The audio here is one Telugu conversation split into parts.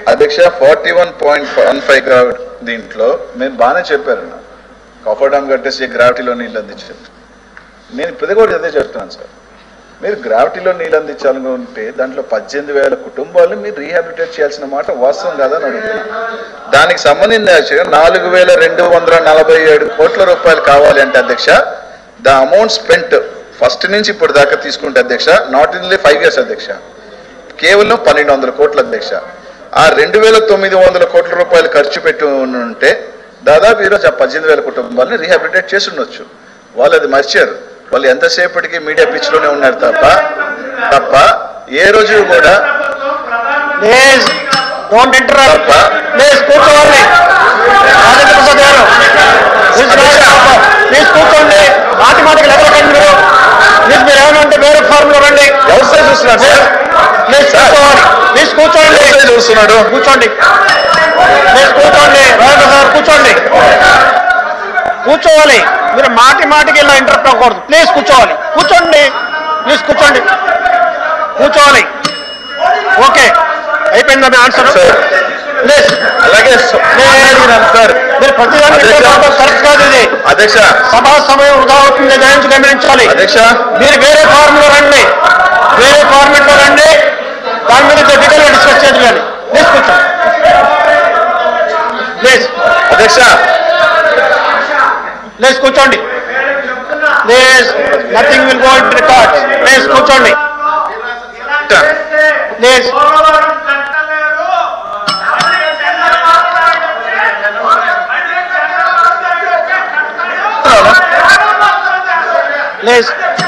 అధ్యక్ష forty one point one five దీంట్లో మీరు బాగానే చెప్పారు కాఫర్ డామ్ కట్టేసి గ్రావిటీలో నీళ్ళు అందించారు నేను ఇప్పుడు కూడా అదే చెప్తున్నాను సార్ మీరు గ్రావిటీలో నీళ్ళు అందించాలనుకుంటే దాంట్లో పద్దెనిమిది వేల కుటుంబాలు మీరు రీహాబిలిటేట్ చేయాల్సిన మాట వాస్తవం కాదని అడుగుతున్నాను దానికి సంబంధించి నాలుగు వేల రెండు వందల నలభై ఏడు కోట్ల రూపాయలు కావాలి అంటే అధ్యక్ష ద అమౌంట్ స్పెంట్ ఫస్ట్ నుంచి ఇప్పుడు దాకా తీసుకుంటే అధ్యక్ష నాట్ ఓన్లీ ఫైవ్ ఇయర్స్ అధ్యక్ష కేవలం పన్నెండు వందల కోట్ల అధ్యక్ష ఆ రెండు వేల తొమ్మిది వందల కోట్ల రూపాయలు ఖర్చు పెట్టి ఉంటే దాదాపు ఈరోజు ఆ పద్దెనిమిది వేల కుటుంబాలని రీహాబిలిటేట్ చేసి ఉండొచ్చు వాళ్ళు అది మర్చారు వాళ్ళు ఎంతసేపటికి మీడియా పిచ్లోనే ఉన్నారు తప్ప తప్ప ఏ రోజు కూడా ప్లీజ్ డోంట్ ఇంటరప్ట్ తప్ప ప్లీజ్ కూర్చోవాలి రాజేంద్ర ప్రసాద్ గారు ప్లీజ్ కూర్చోండి మాటి మాటికి లెక్కకండి మీరు ప్లీజ్ మీరు ఏమైనా ఉంటే వేరే ఫార్మ్ లో రండి వ్యవసాయ చూస్తున్నారు సార్ ప్లీజ్ కూర్చోవాలి ప్లీజ్ కూర్చోండి వ్యవసాయ చూస్తున్నాడు కూర్చోండి ప్లీజ్ కూర్చోండి రాజేంద్ర సార్ కూర్చోండి కూర్చోవాలి మీరు మాటి మాటికి ఇలా ఇంటరప్ట్ అవ్వకూడదు ప్లీజ్ కూర్చోవాలి కూర్చోండి ప్లీజ్ కూర్చోండి కూర్చోవాలి ఓకే అయిపోయిందా మీ ఆన్సర్ సార్ ప్లీజ్ అలాగే స- అడిగినాను సార్ మీరు ప్రతిదాన్ని అధ్యక్ష. కరెక్ట్ కాదు ఇది అధ్యక్ష సభా సమయం వృధా అవుతుంది దయించి గమనించాలి అధ్యక్ష మీరు వేరే ఫార్మ్ లో రండి వేరే ఫార్మెట్ లో రండి దాని మీద డీటెయిల్ గా డిస్కస్ చేయాలి కానీ ప్లీజ్ కూర్చోండి ప్లీజ్ అధ్యక్ష ప్లీజ్ కూర్చోండి please nothing will go in record please కూర్చోండి ప్లీజ్ ప్లీజ్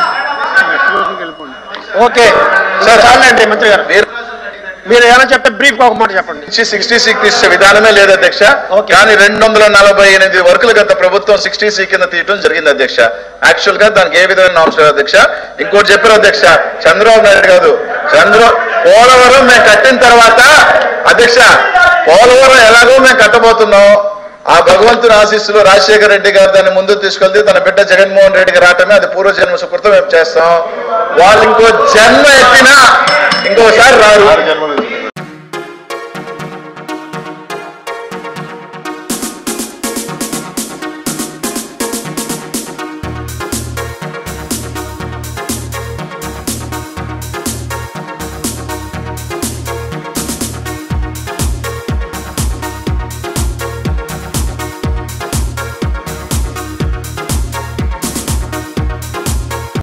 ఓకే సార్ చాలండి మంత్రి గారు మీరు మీరు ఏమైనా చెప్తే బ్రీఫ్ ఒక మాట చెప్పండి నుంచి సిక్స్టీ సిక్స్ తీసే విధానమే లేదు అధ్యక్ష ఓకే. కానీ రెండు వందల నలభై ఎనిమిది వర్కులు గత ప్రభుత్వం సిక్స్టీ సి కింద తీయటం జరిగింది అధ్యక్ష యాక్చువల్ గా దానికి ఏ విధమైన నామ్స్ లేదు అధ్యక్ష ఇంకోటి చెప్పారు అధ్యక్ష చంద్రబాబు నాయుడు కాదు చంద్ర పోలవరం మేము కట్టిన తర్వాత అధ్యక్ష పోలవరం ఎలాగో మేము కట్టబోతున్నాం ఆ భగవంతుని ఆశీస్సులు రాజశేఖర రెడ్డి గారు దాన్ని ముందుకు తీసుకెళ్తే తన బిడ్డ జగన్మోహన్ రెడ్డికి రావటమే అది పూర్వజన్మ సుకృతం మేము చేస్తాం వాళ్ళు ఇంకో జన్మ ఎత్తినా ఇంకోసారి రారు